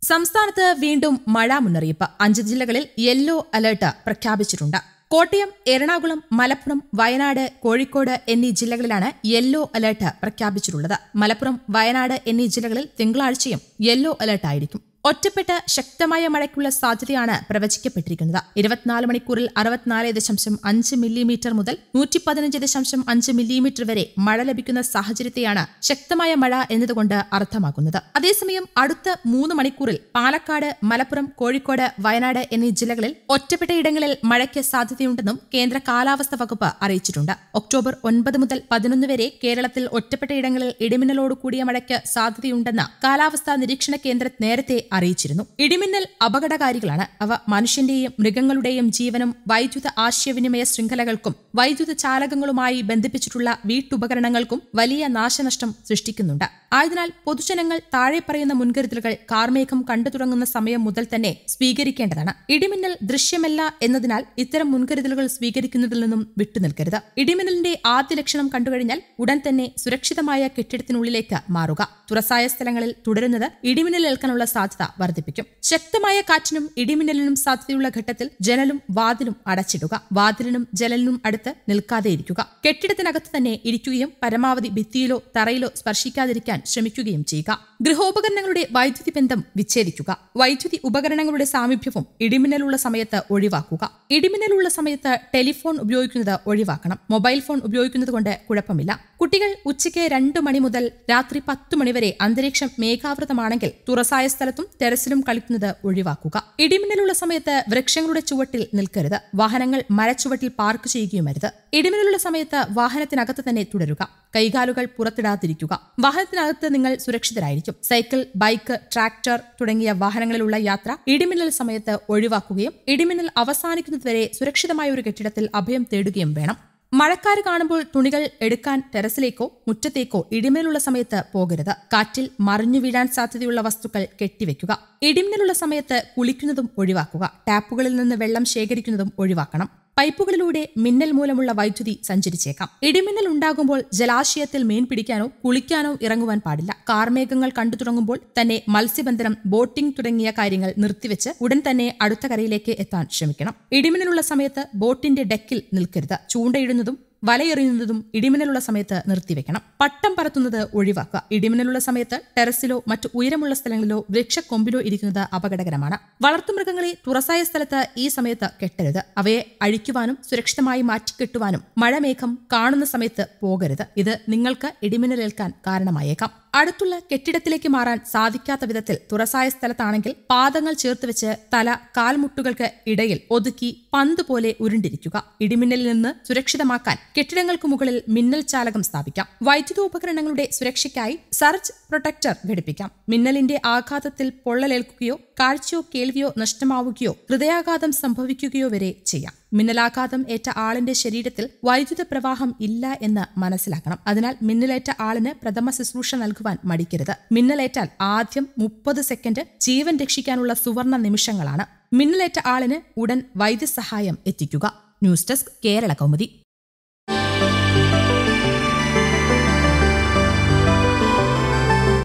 സംസ്ഥാനത്ത് വീണ്ടും മഴ മുന്നറിയിപ്പ് അഞ്ച് ജില്ലകളിൽ യെല്ലോ അലർട്ട് പ്രഖ്യാപിച്ചിട്ടുണ്ട് കോട്ടയം എറണാകുളം മലപ്പുറം വയനാട് കോഴിക്കോട് എന്നീ ജില്ലകളിലാണ് യെല്ലോ അലർട്ട് പ്രഖ്യാപിച്ചിട്ടുള്ളത് മലപ്പുറം വയനാട് എന്നീ ജില്ലകളിൽ തിങ്കളാഴ്ചയും യെല്ലോ അലർട്ട് ആയിരിക്കും ഒറ്റപ്പെട്ട ശക്തമായ മഴയ്ക്കുള്ള സാധ്യതയാണ് പ്രവചിക്കപ്പെട്ടിരിക്കുന്നത് ഇരുപത്തിനാല് മണിക്കൂറിൽ അറുപത്തിനാല് ദശാംശം അഞ്ച് മില്ലിമീറ്റർ മുതൽ നൂറ്റി പതിനഞ്ച് ദശാംശം അഞ്ച് മില്ലിമീറ്റർ വരെ മഴ ലഭിക്കുന്ന സാഹചര്യത്തെയാണ് ശക്തമായ മഴ എന്നതുകൊണ്ട് അർത്ഥമാക്കുന്നത് അതേസമയം അടുത്ത മൂന്ന് മണിക്കൂറിൽ പാലക്കാട് മലപ്പുറം കോഴിക്കോട് വയനാട് എന്നീ ജില്ലകളിൽ ഒറ്റപ്പെട്ട ഇടങ്ങളിൽ മഴയ്ക്ക് സാധ്യതയുണ്ടെന്നും കേന്ദ്ര കാലാവസ്ഥാ വകുപ്പ് അറിയിച്ചിട്ടുണ്ട് ഒക്ടോബർ ഒൻപത് മുതൽ പതിനൊന്ന് വരെ കേരളത്തിൽ ഒറ്റപ്പെട്ട ഇടങ്ങളിൽ ഇടിമിന്നലോട് കൂടിയ മഴയ്ക്ക് സാധ്യതയുണ്ടെന്ന് കാലാവസ്ഥാ നിരീക്ഷണ കേന്ദ്രം നേരത്തെ അറിയിച്ചിരുന്നു ഇടിമിന്നൽ അപകടകാരികളാണ് അവ മനുഷ്യന്റെയും മൃഗങ്ങളുടെയും ജീവനും വൈദ്യുത ആശയവിനിമയ ശൃംഖലകൾക്കും വൈദ്യുത ചാലകങ്ങളുമായി ബന്ധിപ്പിച്ചിട്ടുള്ള വീട്ടുപകരണങ്ങൾക്കും വലിയ നാശനഷ്ടം സൃഷ്ടിക്കുന്നുണ്ട് ആയതിനാൽ പൊതുജനങ്ങൾ താഴെ പറയുന്ന മുൻകരുതലുകൾ കാർമേഘം കണ്ടു തുടങ്ങുന്ന സമയം മുതൽ തന്നെ സ്വീകരിക്കേണ്ടതാണ് ഇടിമിന്നൽ ദൃശ്യമല്ല എന്നതിനാൽ ഇത്തരം മുൻകരുതലുകൾ സ്വീകരിക്കുന്നതിൽ നിന്നും വിട്ടുനിൽക്കരുത് ഇടിമിന്നലിന്റെ ആദ്യ ലക്ഷണം കണ്ടുകഴിഞ്ഞാൽ ഉടൻ തന്നെ സുരക്ഷിതമായ കെട്ടിടത്തിനുള്ളിലേക്ക് മാറുക തുറസായ സ്ഥലങ്ങളിൽ തുടരുന്നത് ഇടിമിന്നലേൽക്കാനുള്ള സാധ്യത വർദ്ധിപ്പിക്കും ശക്തമായ കാറ്റിനും ഇടിമിന്നലിനും സാധ്യതയുള്ള ഘട്ടത്തിൽ ജനലും വാതിലും അടച്ചിടുക വാതിലിനും ജനലിനും അടുത്ത് നിൽക്കാതെ ഇരിക്കുക കെട്ടിടത്തിനകത്ത് തന്നെ ഇരിക്കുകയും പരമാവധി ഭിത്തിയിലോ തറയിലോ സ്പർശിക്കാതിരിക്കാൻ ശ്രമിക്കുകയും ചെയ്യുക ഗൃഹോപകരണങ്ങളുടെ വൈദ്യുതി ബന്ധം വിച്ഛേദിക്കുക വൈദ്യുതി ഉപകരണങ്ങളുടെ സാമീപ്യവും ഇടിമിന്നലുള്ള സമയത്ത് ഒഴിവാക്കുക ഇടിമിന്നലുള്ള സമയത്ത് ടെലിഫോൺ ഉപയോഗിക്കുന്നത് ഒഴിവാക്കണം മൊബൈൽ ഫോൺ ഉപയോഗിക്കുന്നത് കൊണ്ട് കുഴപ്പമില്ല കുട്ടികൾ ഉച്ചയ്ക്ക് രണ്ടു മണി മുതൽ രാത്രി പത്ത് മണിവരെ അന്തരീക്ഷം മേഘാവൃതമാണെങ്കിൽ തുറസായ സ്ഥലത്തും ടെറസിലും കളിക്കുന്നത് ഒഴിവാക്കുക ഇടിമിന്നലുള്ള സമയത്ത് വൃക്ഷങ്ങളുടെ ചുവട്ടിൽ നിൽക്കരുത് വാഹനങ്ങൾ മരച്ചുവട്ടിൽ പാർക്ക് ചെയ്യുകയുമരുത് ഇടിമിന്നലുള്ള സമയത്ത് വാഹനത്തിനകത്ത് തന്നെ തുടരുക കൈകാലുകൾ പുറത്തിടാതിരിക്കുക വാഹനത്തിനകത്ത് നിങ്ങൾ സുരക്ഷിതരായിരിക്കും സൈക്കിൾ ബൈക്ക് ട്രാക്ടർ തുടങ്ങിയ വാഹനങ്ങളിലുള്ള യാത്ര ഇടിമിന്നൽ സമയത്ത് ഒഴിവാക്കുകയും ഇടിമിന്നൽ അവസാനിക്കുന്നതുവരെ സുരക്ഷിതമായ ഒരു കെട്ടിടത്തിൽ അഭയം തേടുകയും വേണം മഴക്കാര് കാണുമ്പോൾ തുണികൾ എടുക്കാൻ ടെറസിലേക്കോ മുറ്റത്തേക്കോ ഇടിമിന്നലുള്ള സമയത്ത് പോകരുത് കാറ്റിൽ മറിഞ്ഞു വീഴാൻ സാധ്യതയുള്ള വസ്തുക്കൾ കെട്ടിവെക്കുക ഇടിമിന്നലുള്ള സമയത്ത് കുളിക്കുന്നതും ഒഴിവാക്കുക ടാപ്പുകളിൽ നിന്ന് വെള്ളം ശേഖരിക്കുന്നതും ഒഴിവാക്കണം പൈപ്പുകളിലൂടെ മിന്നൽ മൂലമുള്ള വൈദ്യുതി സഞ്ചരിച്ചേക്കാം ഇടിമിന്നൽ ഉണ്ടാകുമ്പോൾ ജലാശയത്തിൽ മീൻ പിടിക്കാനോ കുളിക്കാനോ ഇറങ്ങുവാൻ പാടില്ല കാർമേഘങ്ങൾ കണ്ടു തുടങ്ങുമ്പോൾ തന്നെ മത്സ്യബന്ധനം ബോട്ടിംഗ് തുടങ്ങിയ കാര്യങ്ങൾ നിർത്തിവെച്ച് ഉടൻ തന്നെ അടുത്ത കരയിലേക്ക് എത്താൻ ശ്രമിക്കണം ഇടിമിന്നലുള്ള സമയത്ത് ബോട്ടിന്റെ ഡെക്കിൽ നിൽക്കരുത് ചൂണ്ടയിടുന്നതും വലയെറിയുന്നതും ഇടിമിന്നലുള്ള സമയത്ത് നിർത്തിവെക്കണം പട്ടം പറത്തുന്നത് ഒഴിവാക്കുക ഇടിമിന്നലുള്ള സമയത്ത് ടെറസിലോ മറ്റു ഉയരമുള്ള സ്ഥലങ്ങളിലോ വൃക്ഷക്കൊമ്പിലോ ഇരിക്കുന്നത് അപകടകരമാണ് വളർത്തുമൃഗങ്ങളെ തുറസായ സ്ഥലത്ത് ഈ സമയത്ത് കെട്ടരുത് അവയെ അഴിക്കുവാനും സുരക്ഷിതമായി മാറ്റിക്കെട്ടുവാനും മഴമേഘം കാണുന്ന സമയത്ത് പോകരുത് ഇത് നിങ്ങൾക്ക് ഇടിമിന്നലേൽക്കാൻ കാരണമായേക്കാം അടുത്തുള്ള കെട്ടിടത്തിലേക്ക് മാറാൻ സാധിക്കാത്ത വിധത്തിൽ തുറസായ സ്ഥലത്താണെങ്കിൽ പാദങ്ങൾ ചേർത്ത് വെച്ച് തല കാൽമുട്ടുകൾക്ക് ഇടയിൽ ഒതുക്കി പന്ത് പോലെ ഉരുണ്ടിരിക്കുക ഇടിമിന്നലിൽ നിന്ന് സുരക്ഷിതമാക്കാൻ കെട്ടിടങ്ങൾക്ക് മുകളിൽ മിന്നൽ ചാലകം സ്ഥാപിക്കാം വൈദ്യുതോപകരണങ്ങളുടെ സുരക്ഷയ്ക്കായി സർജ് പ്രൊട്ടക്ടർ ഘടിപ്പിക്കാം മിന്നലിന്റെ ആഘാതത്തിൽ പൊള്ളലേൽക്കുകയോ കാഴ്ചയോ കേൾവിയോ നഷ്ടമാവുകയോ ഹൃദയാഘാതം സംഭവിക്കുകയോ വരെ ചെയ്യാം മിന്നലാഘാതം ഏറ്റ ആളിന്റെ ശരീരത്തിൽ വൈദ്യുത പ്രവാഹം ഇല്ല എന്ന് മനസ്സിലാക്കണം അതിനാൽ മിന്നലേറ്റ ആളിന് പ്രഥമ ശുശ്രൂഷ നൽകുവാൻ മടിക്കരുത് മിന്നലേറ്റാൽ ആദ്യം മുപ്പത് സെക്കൻഡ് ജീവൻ രക്ഷിക്കാനുള്ള സുവർണ നിമിഷങ്ങളാണ് മിന്നലേറ്റ ആളിന് ഉടൻ വൈദ്യസഹായം എത്തിക്കുക ന്യൂസ് ഡെസ്ക് കേരള കൗമുദി